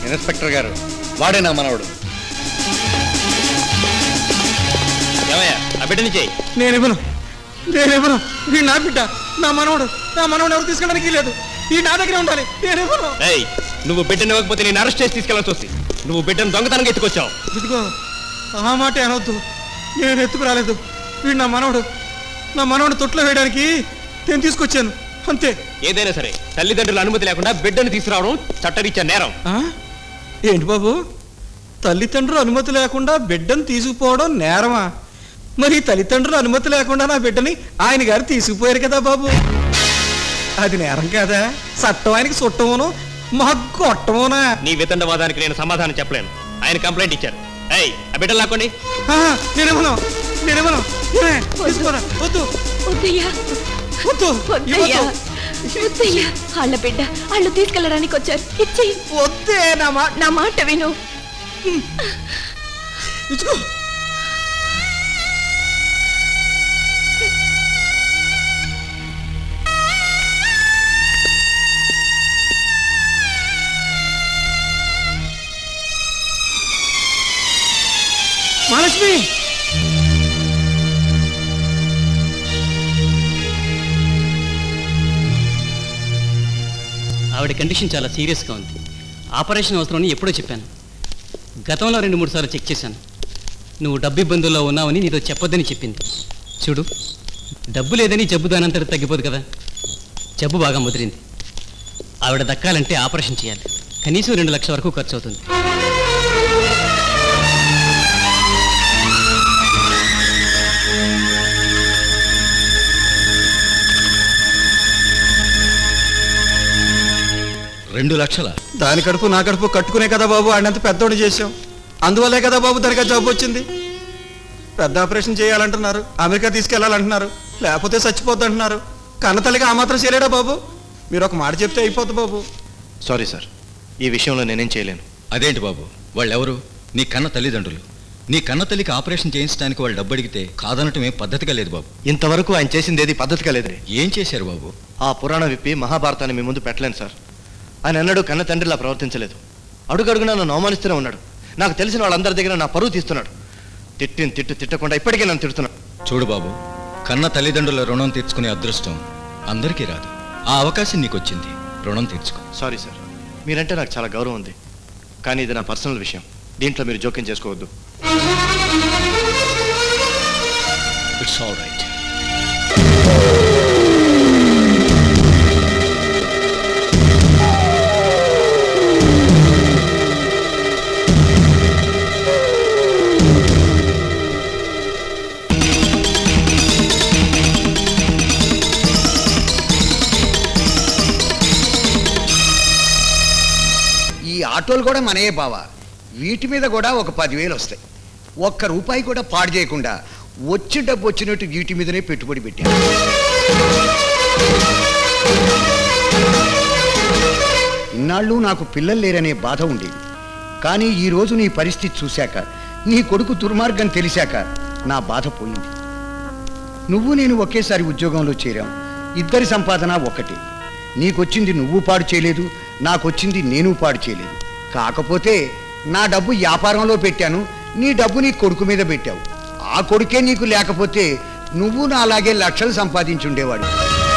Inspector గారు వాడే నా మనవడు ఏమయ్యా ఆ బిడ్డని చేయి నేను ఇవ్వను నేను ఇవ్వను వీడు నా బిడ్డ నా మనవడు నా మనవడు ఎవరు తీసుకెళ్ళడానికి లేదు ఈ నా దగ్గరే ఉండాలి నేను ఇవ్వను ఏయ్ నువ్వు బిడ్డను ఇవ్వకపోతే నేను అరెస్ట్ చేసి తీసుకెళ్ళాల్సి వస్తుంది నువ్వు బిడ్డను దొంగతనంగా ఎత్తుకొచ్చావు ఇదిగో ఆ మాట అనవద్దు నేను ఎత్తుకు రాలేదు వీడు నా మనవడు నా మనవడు తొట్లో వేయడానికి నేను తీసుకొచ్చాను అంతే ఏదైనా సరే తల్లిదండ్రుల అనుమతి లేకుండా బిడ్డను తీసుకురావడం చట్టరీత్యా నేరం ఆ? ఏంటి బాబు తల్లిదండ్రుల అనుమతి లేకుండా బిడ్డను తీసుకుపోవడం నేరమా మరి తల్లిదండ్రుల అనుమతి లేకుండా నా బిడ్డని ఆయన గారు తీసుకుపోయారు కదా బాబు అది నేరం కాదా చట్టం ఆయనకి చుట్టమును మా గొట్టమునా నీ వితండవాదానికి నేను సమాధానం చెప్పలేను ఆయన కంప్లైంట్ ఇచ్చారు ఏయ్ ఆ బిడ్డలు లాక్కోండి నేనేమను నేనేమను ఏమే? తీసుకోరా వద్దు వద్దయ్యా వద్దు వద్దయ్యా వద్దయ్యా వాళ్ళ బిడ్డ వాళ్ళు తీసుకెళ్ళడానికి వచ్చారు ఇచ్చేయి వద్దే నా మాట నా మాట విను ఇచ్చుకో మహాలక్ష్మి ఆవిడ కండిషన్ చాలా సీరియస్గా ఉంది ఆపరేషన్ అవసరమని ఎప్పుడో చెప్పాను గతంలో రెండు మూడు సార్లు చెక్ చేశాను నువ్వు డబ్బు ఇబ్బందుల్లో ఉన్నావని నీతో చెప్పొద్దని చెప్పింది చూడు డబ్బు లేదని జబ్బు దానంతటి తగ్గిపోదు కదా జబ్బు బాగా ముదిరింది ఆవిడ దక్కాలంటే ఆపరేషన్ చేయాలి కనీసం రెండు లక్షల వరకు ఖర్చు అవుతుంది రెండు లక్షల దాని కడుపు నా కడుపు కట్టుకునే కదా బాబు ఆడినంత పెద్దోడు చేశాం అందువల్లే కదా బాబు దానికి ఆ జబ్బు వచ్చింది పెద్ద ఆపరేషన్ చేయాలంటున్నారు అమెరికా తీసుకెళ్లాలంటున్నారు లేకపోతే చచ్చిపోద్ది అంటున్నారు కన్నతల్లిగా ఆ మాత్రం చేయలేడా బాబు మీరు ఒక మాట చెప్తే అయిపోద్ది బాబు సారీ సార్ ఈ విషయంలో నేనేం చేయలేను అదేంటి బాబు వాళ్ళెవరు నీ కన్న తల్లిదండ్రులు నీ కన్న తల్లికి ఆపరేషన్ చేయించడానికి వాళ్ళు డబ్బు అడిగితే కాదనటం ఏం పద్ధతిగా లేదు బాబు ఇంతవరకు ఆయన చేసింది ఏది పద్ధతిగా లేదు ఏం చేశారు బాబు ఆ పురాణం విప్పి మహాభారతాన్ని మీ ముందు పెట్టలేను సార్ ఆయన ఎన్నడూ కన్న తండ్రిలా ప్రవర్తించలేదు అడుగడుగునా నన్ను అవమానిస్తూనే ఉన్నాడు నాకు తెలిసిన వాళ్ళందరి దగ్గర నా పరువు తీస్తున్నాడు తిట్టిన తిట్టు తిట్టకుండా ఇప్పటికే నన్ను తిడుతున్నాడు చూడు బాబు కన్న తల్లిదండ్రుల రుణం తీర్చుకునే అదృష్టం అందరికీ రాదు ఆ అవకాశం నీకు వచ్చింది రుణం తీర్చుకో సారీ సార్ మీరంటే నాకు చాలా గౌరవం ఉంది కానీ ఇది నా పర్సనల్ విషయం దీంట్లో మీరు జోక్యం చేసుకోవద్దు ఇట్స్ ఆల్ రైట్ ఈ ఆటోలు కూడా మనయే బావా వీటి మీద కూడా ఒక పదివేలు వస్తాయి ఒక్క రూపాయి కూడా పాడు చేయకుండా వచ్చి డబ్బు వచ్చినట్టు వీటి మీదనే పెట్టుబడి పెట్టాను ఇన్నాళ్ళు నాకు పిల్లలు లేరనే బాధ ఉండేది కానీ ఈ రోజు నీ పరిస్థితి చూశాక నీ కొడుకు దుర్మార్గం తెలిసాక నా బాధ పోయింది నువ్వు నేను ఒకేసారి ఉద్యోగంలో చేరాం ఇద్దరి సంపాదన ఒక్కటే నీకొచ్చింది నువ్వు పాడు చేయలేదు నాకొచ్చింది నేను పాడు చేయలేదు కాకపోతే నా డబ్బు వ్యాపారంలో పెట్టాను నీ డబ్బు నీ కొడుకు మీద పెట్టావు ఆ కొడుకే నీకు లేకపోతే నువ్వు నా అలాగే లక్షలు సంపాదించుండేవాడు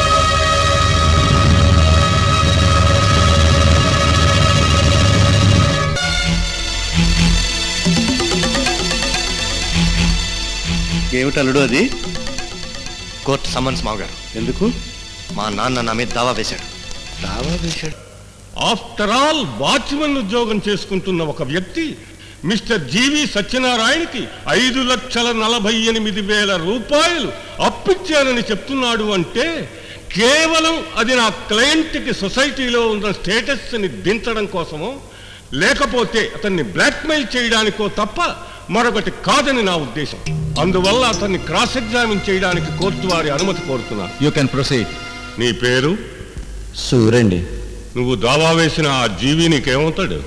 ఏమిటల్లుడు అది కోర్టు సమన్స్ మావగారు ఎందుకు మా నాన్న నా మీద దావా వేశాడు దావా వేశాడు ఆఫ్టర్ ఆల్ వాచ్మెన్ ఉద్యోగం చేసుకుంటున్న ఒక వ్యక్తి మిస్టర్ జీవి సత్యనారాయణకి ఐదు లక్షల నలభై ఎనిమిది వేల రూపాయలు అప్పిచ్చానని చెప్తున్నాడు అంటే కేవలం అది నా క్లయింట్కి సొసైటీలో ఉన్న స్టేటస్ని దించడం కోసమో లేకపోతే అతన్ని బ్లాక్మెయిల్ చేయడానికో తప్ప మరొకటి కాదని నా ఉద్దేశం అందువల్ల అతన్ని క్రాస్ ఎగ్జామిన్ చేయడానికి కోర్టు వారి అనుమతి కోరుతున్నాను యూ కెన్ ప్రొసీడ్ నీ పేరు సూరండి నువ్వు దావా వేసిన ఆ జీవి నీకేమవుతాడు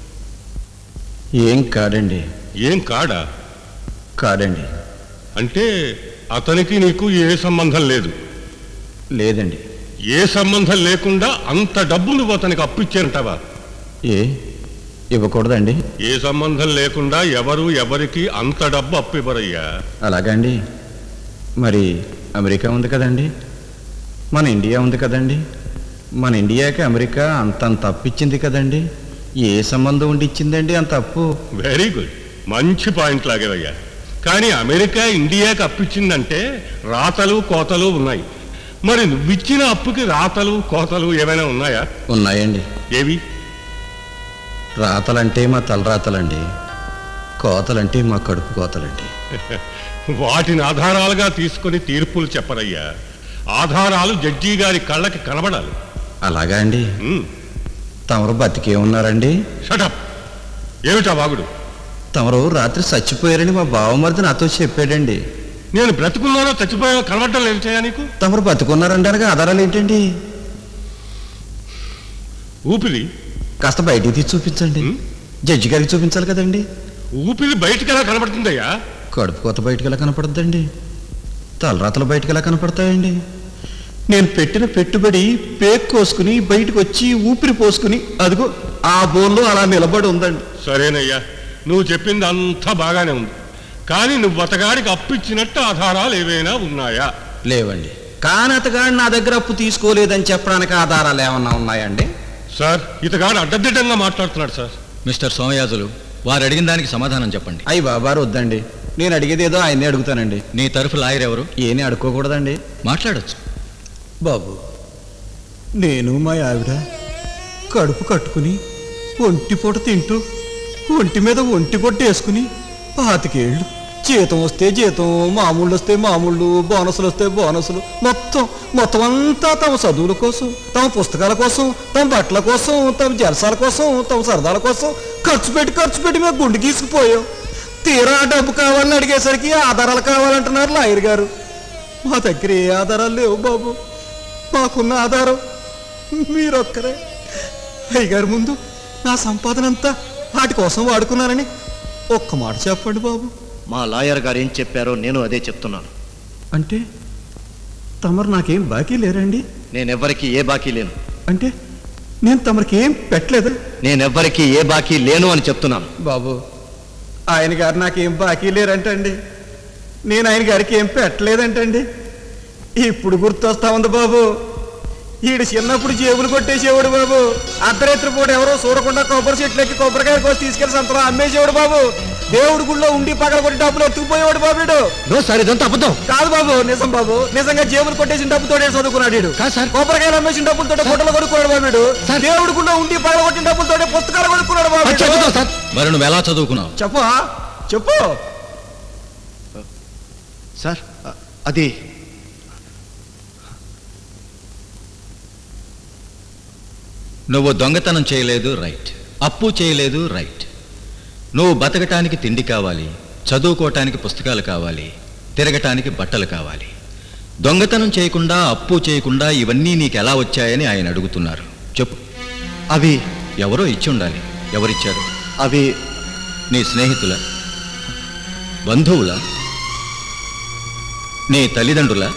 ఏం కాదండి ఏం కాడా కాదండి అంటే అతనికి నీకు ఏ సంబంధం లేదు లేదండి ఏ సంబంధం లేకుండా అంత డబ్బు నువ్వు అతనికి అప్పిచ్చేంటావా ఏ ఇవ్వకూడదండి ఏ సంబంధం లేకుండా ఎవరు ఎవరికి అంత డబ్బు అప్పు ఇవ్వరయ్యా అలాగండి మరి అమెరికా ఉంది కదండి మన ఇండియా ఉంది కదండి మన ఇండియాకి అమెరికా అంతంత అప్పు ఇచ్చింది కదండి ఏ సంబంధం ఉండి ఇచ్చిందండి అంత అప్పు వెరీ గుడ్ మంచి పాయింట్ లాగేవయ్యా కానీ అమెరికా ఇండియాకి అప్పిచ్చిందంటే రాతలు కోతలు ఉన్నాయి మరి నువ్విచ్చిన అప్పుకి రాతలు కోతలు ఏమైనా ఉన్నాయా ఉన్నాయండి ఏవి రాతలంటే మా తలరాతలండి కోతలంటే మా కడుపు కోతలండి వాటిని ఆధారాలుగా తీసుకొని తీర్పులు చెప్పరయ్యా ఆధారాలు జడ్జి గారి కళ్ళకి కనబడాలి అలాగా అండి ఉమ్, తమరు బతికే ఉన్నారండి షటప్ ఏమిటా వాగుడు తమరు రాత్రి చచ్చిపోయారని మా బావమరిది నాతో చెప్పాడండి నేను బ్రతుకున్నానో చచ్చిపోయానో కనబడటం లేదు చేయా నీకు తమరు బతుకున్నారండి అనగా ఆధారాలు ఏంటండి ఊపిరి కాస్త బయటికి తీసి చూపించండి ఉం? జడ్జి గారికి చూపించాలి కదండి ఊపిరి బయటికి ఎలా కనబడుతుందయ్యా కడుపు కొత్త బయటికి ఎలా కనపడద్దండి తలరాతలు బయటికి ఎలా కనపడతాయండి నేను పెట్టిన పెట్టుబడి పేక్ కోసుకుని బయటకు వచ్చి ఊపిరి పోసుకుని అదిగో ఆ బోన్లో అలా నిలబడి ఉందండి సరేనయ్యా నువ్వు చెప్పింది అంతా బాగానే ఉంది కానీ నువ్వు అతగాడికి అప్పిచ్చినట్టు ఆధారాలు ఏవైనా ఉన్నాయా లేవండి కానీ అతగాడు నా దగ్గర అప్పు తీసుకోలేదని చెప్పడానికి ఆధారాలు ఏమన్నా ఉన్నాయండి సార్ ఇతగాడు అడ్డదిడ్డంగా మాట్లాడుతున్నాడు సార్ మిస్టర్ సోమయాజులు వారు అడిగిన దానికి సమాధానం చెప్పండి అయ్యి బాబారు వద్దండి నేను అడిగేది ఏదో ఆయన్ని అడుగుతానండి నీ తరఫు లాయర్ ఎవరు ఏని అడుక్కోకూడదండి మాట్లాడొచ్చు బాబు నేను మా ఆవిడ కడుపు కట్టుకుని ఒంటి పూట తింటూ ఒంటి మీద ఒంటి పొట్ట వేసుకుని పాతికేళ్ళు జీతం వస్తే జీతం మామూళ్ళు వస్తే మామూళ్ళు బోనసులు వస్తే బోనసులు మొత్తం మొత్తం అంతా తమ చదువుల కోసం తమ పుస్తకాల కోసం తమ బట్టల కోసం తమ జలసాల కోసం తమ సరదాల కోసం ఖర్చు పెట్టి ఖర్చు పెట్టి మేము గుండు గీసుకుపోయాం తీరా డబ్బు కావాలని అడిగేసరికి ఆధారాలు కావాలంటున్నారు లాయర్ గారు మా దగ్గర ఏ ఆధారాలు లేవు బాబు మాకున్న ఆధారం మీరొక్కరే అయ్యగారి ముందు నా సంపాదన అంతా వాటి కోసం వాడుకున్నానని ఒక్క మాట చెప్పండి బాబు మా లాయర్ గారు ఏం చెప్పారో నేను అదే చెప్తున్నాను అంటే తమరు నాకేం బాకీ లేరండి నేనెవ్వరికి ఏ బాకీ లేను అంటే నేను తమరికి ఏం పెట్టలేదా నేనెవ్వరికి ఏ బాకీ లేను అని చెప్తున్నాను బాబు ఆయన గారు నాకేం బాకీ లేరంటండి నేను ఆయన గారికి ఏం పెట్టలేదంటండి ఇప్పుడు గుర్తొస్తా ఉంది బాబు ఈడు చిన్నప్పుడు జేబులు కొట్టేసేవాడు బాబు అర్ధరాత్రి పూట ఎవరో చూడకుండా కొబ్బరి చెట్లకి కొబ్బరికాయ కోసి తీసుకెళ్లి సంతలో అమ్మేసేవాడు బాబు దేవుడి గుళ్ళో ఉండి పగల కొట్టి డబ్బులు ఎత్తుకుపోయేవాడు బాబు వీడు నో సార్ ఇదంతా అబద్ధం కాదు బాబు నిజం బాబు నిజంగా జేబులు కొట్టేసిన డబ్బుతోనే చదువుకున్నాడు వీడు కాదు సార్. కొబ్బరికాయలు అమ్మేసిన డబ్బులతో గుట్టలు కొనుక్కున్నాడు బాబు వీడు దేవుడి గుళ్ళో ఉండి పగల కొట్టిన డబ్బులతోటే పుస్తకాలు కొనుక్కున్నాడు బాబు అది వీడు. చెబుతాం సార్ మరి నువ్వు ఎలా చదువుకున్నావు చెప్పు చెప్పు సార్ అ- అది నువ్వు దొంగతనం చేయలేదు రైట్ అప్పు చేయలేదు రైట్ నువ్వు బతకటానికి తిండి కావాలి చదువుకోవటానికి పుస్తకాలు కావాలి తిరగటానికి బట్టలు కావాలి దొంగతనం చేయకుండా అప్పు చేయకుండా ఇవన్నీ నీకు ఎలా వచ్చాయని ఆయన అడుగుతున్నారు చెప్పు అవి ఎవరో ఇచ్చి ఉండాలి ఎవరిచ్చారు అవి నీ స్నేహితుల బంధువుల నీ తల్లిదండ్రుల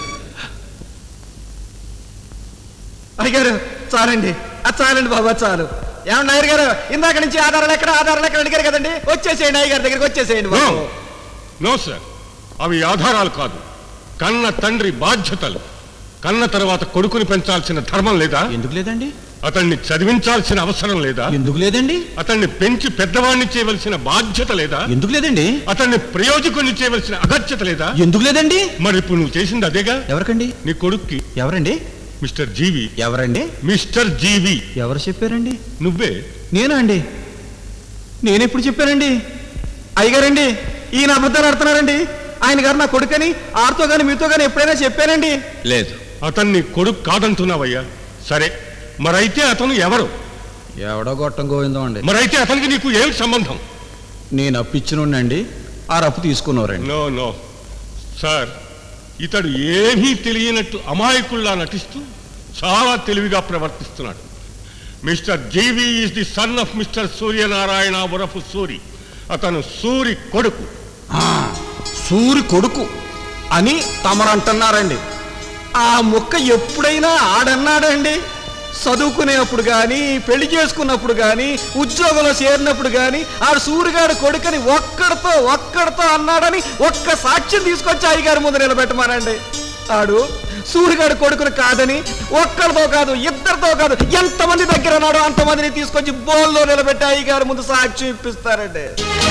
అయ్యగారు చాలండి అది చాలండి బాబా చాలు ఏమన్నా నాయర్ గారు ఇందాక నుంచి ఆధారాలు ఎక్కడ ఆధారాలు ఎక్కడ అడిగారు కదండి వచ్చేసేయండి అయ్యగారి దగ్గరికి వచ్చేసేయండి నో బాబు నో సార్ అవి ఆధారాలు కాదు కన్న తండ్రి బాధ్యతలు కన్న తర్వాత కొడుకుని పెంచాల్సిన ధర్మం లేదా ఎందుకు లేదండి అతన్ని చదివించాల్సిన అవసరం లేదా ఎందుకు లేదండి అతన్ని పెంచి పెద్దవాణ్ణి చేయవలసిన బాధ్యత లేదా ఎందుకు లేదండి అతన్ని ప్రయోజకుని చేయవలసిన అగత్యత లేదా ఎందుకు లేదండి మరి ఇప్పుడు నువ్వు చేసింది అదేగా ఎవరికండి నీ కొడుక్కి ఎవరండి మిస్టర్ జీవి ఎవరండి మిస్టర్ జీవి ఎవరు చెప్పారండి నువ్వే నేనా అండి నేనెప్పుడు చెప్పానండి అయ్యగారండి ఈయన అబద్ధాలు ఆడుతున్నారండి ఆయన గారు నా కొడుకని ఆడితో కానీ మీతో కానీ ఎప్పుడైనా చెప్పానండి లేదు అతన్ని కొడుకు కాదంటున్నావయ్యా సరే మరైతే అతను ఎవరు ఎవడో గొట్టం గోవిందం అండి మరైతే అతనికి నీకు ఏమిటి సంబంధం నేను అప్పిచ్చినండి ఆ రప్పు తీసుకున్నవారండి నో నో సార్ ఇతడు ఏమీ తెలియనట్టు అమాయకుల్లా నటిస్తూ చాలా తెలివిగా ప్రవర్తిస్తున్నాడు mister Jeevi is the son of mister Suryanarayana ఉరఫు సూరి అతను సూరి కొడుకు సూరి కొడుకు అని తమరు అంటున్నారండి ఆ ముక్క ఎప్పుడైనా ఆడన్నాడండి చదువుకునేప్పుడు కానీ పెళ్లి చేసుకున్నప్పుడు కానీ ఉద్యోగంలో చేరినప్పుడు కానీ ఆడు సూర్యగాడు కొడుకని ఒక్కడితో ఒక్కడితో అన్నాడని ఒక్క సాక్ష్యం తీసుకొచ్చి అయ్యగారి ముందు నిలబెట్టమానండి ఆడు సూర్యగాడు కొడుకుని కాదని ఒక్కడితో కాదు ఇద్దరితో కాదు ఎంతమంది దగ్గర ఉన్నాడో అంతమందిని తీసుకొచ్చి బోల్లో నిలబెట్టి అయ్యగారి ముందు సాక్ష్యం ఇప్పిస్తారండి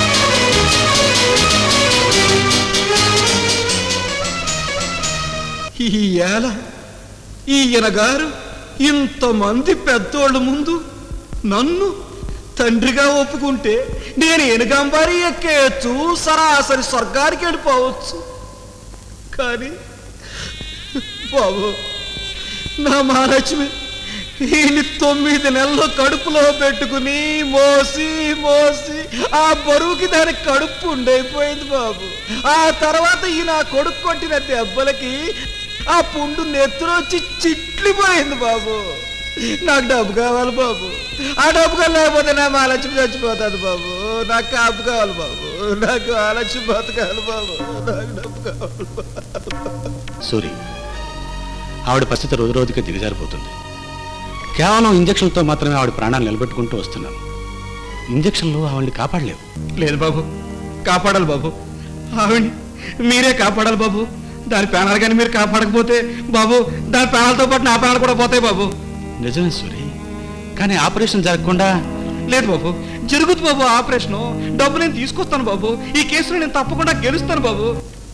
ఈ ఏల ఈయన గారు ఇంతమంది పెద్దోళ్ళ ముందు నన్ను తండ్రిగా ఒప్పుకుంటే నేను ఎనుగంబారి ఎక్కేయచ్చు సరాసరి స్వర్గానికి వెళ్ళిపోవచ్చు కానీ బాబు నా మహాలక్ష్మి ఈయన్ని తొమ్మిది నెలలు కడుపులో పెట్టుకుని మోసి మోసి ఆ బరువుకి దాని కడుపు ఉండైపోయింది బాబు ఆ తర్వాత ఈ నా కొడుకు కొట్టిన దెబ్బలకి ఆ పుండు నెత్తురొచ్చి చిట్లిపోయింది బాబు నాకు డబ్బు కావాలి బాబు ఆ డబ్బు కావాలి లేకపోతే నా మహాలక్ష్మి చచ్చిపోతుంది బాబు నాకు కాపు కావాలి బాబు నాకు మహాలక్ష్మి బతకాలి బాబు నాకు డబ్బు కావాలి బాబు సూరి ఆవిడ పరిస్థితి రోజు రోజుకి దిగజారిపోతుంది కేవలం ఇంజక్షన్తో మాత్రమే ఆవిడ ప్రాణాలు నిలబెట్టుకుంటూ వస్తున్నాను ఇంజక్షన్లు ఆవిడ్ని కాపాడలేవు లేదు బాబు కాపాడాలి బాబు ఆవిడ్ని మీరే కాపాడాలి బాబు దాని ప్రాణాలు కానీ మీరు కాపాడకపోతే బాబు దాని ప్రాణాలతో పాటు నా ప్రాణాలు కూడా పోతాయి బాబు నిజమే సూరి కానీ ఆపరేషన్ జరగకుండా లేదు బాబు జరుగుతుంది బాబు ఆపరేషన్ డబ్బు నేను తీసుకొస్తాను బాబు ఈ కేసులో నేను తప్పకుండా గెలుస్తాను బాబు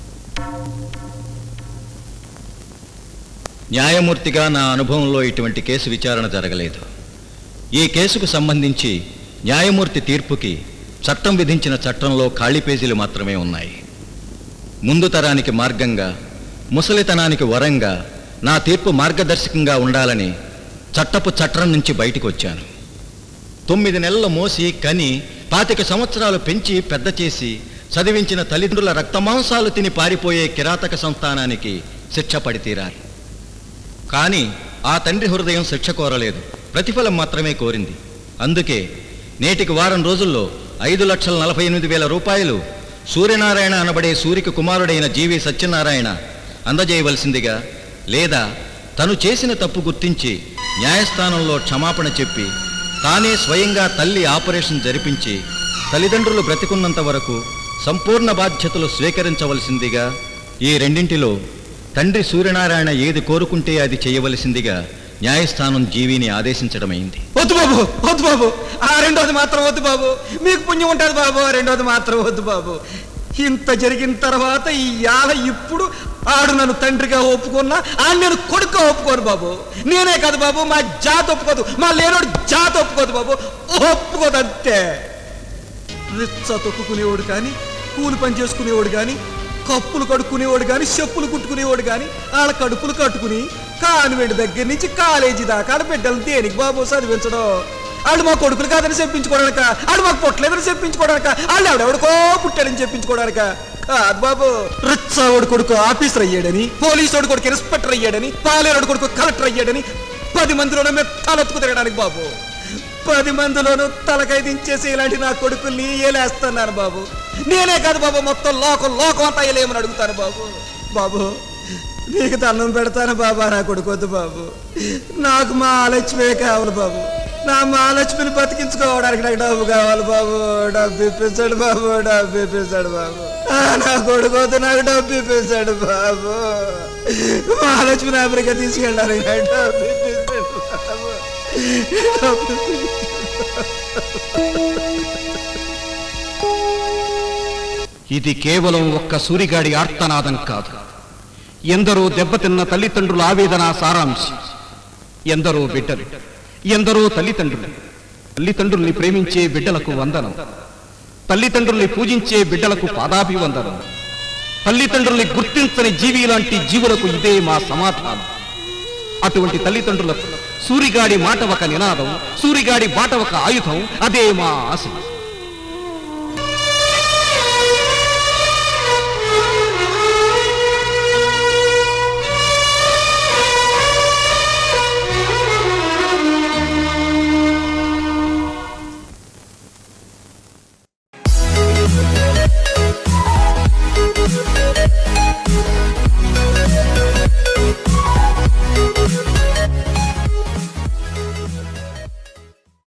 న్యాయమూర్తిగా నా అనుభవంలో ఇటువంటి కేసు విచారణ జరగలేదు ఈ కేసుకు సంబంధించి న్యాయమూర్తి తీర్పుకి చట్టం విధించిన చట్టంలో ఖాళీ పేజీలు మాత్రమే ఉన్నాయి ముందు తరానికి మార్గంగా ముసలితనానికి వరంగా నా తీర్పు మార్గదర్శకంగా ఉండాలని చట్టపు చట్రం నుంచి బయటికి వచ్చాను తొమ్మిది నెలలు మోసి కని పాతిక సంవత్సరాలు పెంచి పెద్ద చేసి చదివించిన తల్లిదండ్రుల రక్తమాంసాలు తిని పారిపోయే కిరాతక సంస్థానానికి శిక్ష పడి తీరాలి కానీ ఆ తండ్రి హృదయం శిక్ష కోరలేదు ప్రతిఫలం మాత్రమే కోరింది అందుకే నేటికి వారం రోజుల్లో ఐదు లక్షల నలభై ఎనిమిది వేల రూపాయలు సూర్యనారాయణ అనబడే సూరికి కుమారుడైన జీవి సత్యనారాయణ అందజేయవలసిందిగా లేదా తను చేసిన తప్పు గుర్తించి న్యాయస్థానంలో క్షమాపణ చెప్పి తానే స్వయంగా తల్లి ఆపరేషన్ జరిపించి తల్లిదండ్రులు బ్రతికున్నంత వరకు సంపూర్ణ బాధ్యతలు స్వీకరించవలసిందిగా ఈ రెండింటిలో తండ్రి సూర్యనారాయణ ఏది కోరుకుంటే అది చేయవలసిందిగా న్యాయస్థానం జీవిని ఆదేశించడమైంది వద్దు బాబు వద్దు బాబు ఆ రెండోది మాత్రం వద్దు బాబు మీకు పుణ్యం ఉంటుంది బాబు ఆ రెండోది మాత్రం వద్దు బాబు ఇంత జరిగిన తర్వాత ఈ యాల ఇప్పుడు ఆడు నన్ను తండ్రిగా ఒప్పుకున్నా ఆ నేను కొడుకు ఒప్పుకోను బాబు నేనే కాదు బాబు మా జాతి ఒప్పుకోదు మా లేనోడు జాతి ఒప్పుకోదు బాబు ఒప్పుకోదు అంతే రిచ్చ తొక్కుకునేవాడు కానీ కూలి పని చేసుకునేవాడు కానీ కప్పులు కడుక్కునేవాడు కానీ చెప్పులు కుట్టుకునేవాడు కానీ వాళ్ళ కడుపులు కట్టుకుని కాన్వెంట్ దగ్గర నుంచి కాలేజీ దాకా ఆడ బిడ్డలు దేనికి బాబు చదివించడం వాళ్ళు మా కొడుకులు కాదని చెప్పించుకోవడానిక వాళ్ళు మాకు పుట్టలేదని చెప్పించుకోవడానిక వాళ్ళు ఎవడెవడికో పుట్టాడని చెప్పించుకోవడానిక కాదు బాబు రిచ్చావుడు కొడుకు ఆఫీసర్ అయ్యాడని పోలీసు కొడుకు ఇన్స్పెక్టర్ అయ్యాడని పాలేరుడు కొడుకు కలెక్టర్ అయ్యాడని పది మందిలోనే మేము తలెత్తుకు తిరగడానికి బాబు పది మందిలోనూ తలకై దించేసి ఇలాంటి నా కొడుకుల్ని ఏలేస్తున్నాను బాబు నేనే కాదు బాబు మొత్తం లోకం లోకం అంతా ఏలేమని అడుగుతాను బాబు బాబు నీకు దండం పెడతాను బాబా నా కొడుకొద్దు బాబు నాకు మా ఆలక్ష్మే కావాలి బాబు నా మహాలక్ష్మిని బతికించుకోవడానికి నాకు డబ్బు కావాలి బాబు డబ్బు ఇప్పించాడు బాబు డబ్బు ఇప్పించాడు బాబు ఆ, నా కొడుకోద్దు నాకు డబ్బు ఇప్పించాడు బాబు మహాలక్ష్మిని అమెరికా తీసుకెళ్ళడానికి నాకు డబ్బు ఇప్పించాడు బాబు డబ్బు ఇది కేవలం ఒక్క సూరిగాడి ఆర్తనాదం కాదు ఎందరో దెబ్బతిన్న తల్లిదండ్రుల ఆవేదన సారాంశం ఎందరో బిడ్డలు ఎందరో తల్లిదండ్రులు తల్లిదండ్రుల్ని ప్రేమించే బిడ్డలకు వందనం తల్లిదండ్రుల్ని పూజించే బిడ్డలకు పాదాభివందనం తల్లిదండ్రుల్ని గుర్తించని జీవి లాంటి జీవులకు ఇదే మా సమాధానం అటువంటి తల్లిదండ్రులకు సూరిగాడి మాట ఒక నినాదం సూరిగాడి బాట ఒక ఆయుధం అదే మా ఆశయం Thank you.